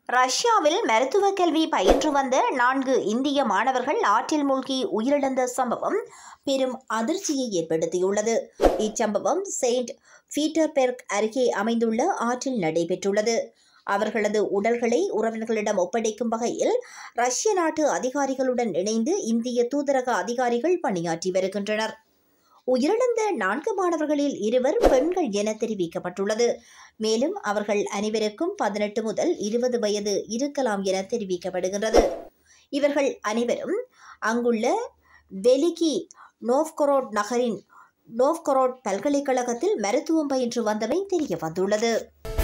ரஷ்யாவில் மருத்துவ கல்வி பயின்று வந்த நான்கு இந்திய மாணவர்கள் ஆற்றில் மூழ்கி உயிரிழந்த சம்பவம் பெரும் அதிர்ச்சியை ஏற்படுத்தியுள்ளது இச்சம்பவம் செயின்ட் பீட்டர்பெர்க் அருகே அமைந்துள்ள ஆற்றில் நடைபெற்றுள்ளது அவர்களது உடல்களை உறவினர்களிடம் ஒப்படைக்கும் வகையில் ரஷ்ய நாட்டு அதிகாரிகளுடன் இணைந்து இந்திய தூதரக அதிகாரிகள் பணியாற்றி வருகின்றனர் உயிரிழந்த நான்கு மாணவர்களில் இருவர் பெண்கள் என தெரிவிக்கப்பட்டுள்ளது மேலும் அவர்கள் அனைவருக்கும் பதினெட்டு முதல் இருபது வயது இருக்கலாம் என தெரிவிக்கப்படுகின்றது இவர்கள் அனைவரும் அங்குள்ள வெலிகி நோவ்கொரோட் நகரின் நோவ்கொரோட் பல்கலைக்கழகத்தில் மருத்துவம் பயின்று வந்தமை தெரிய வந்துள்ளது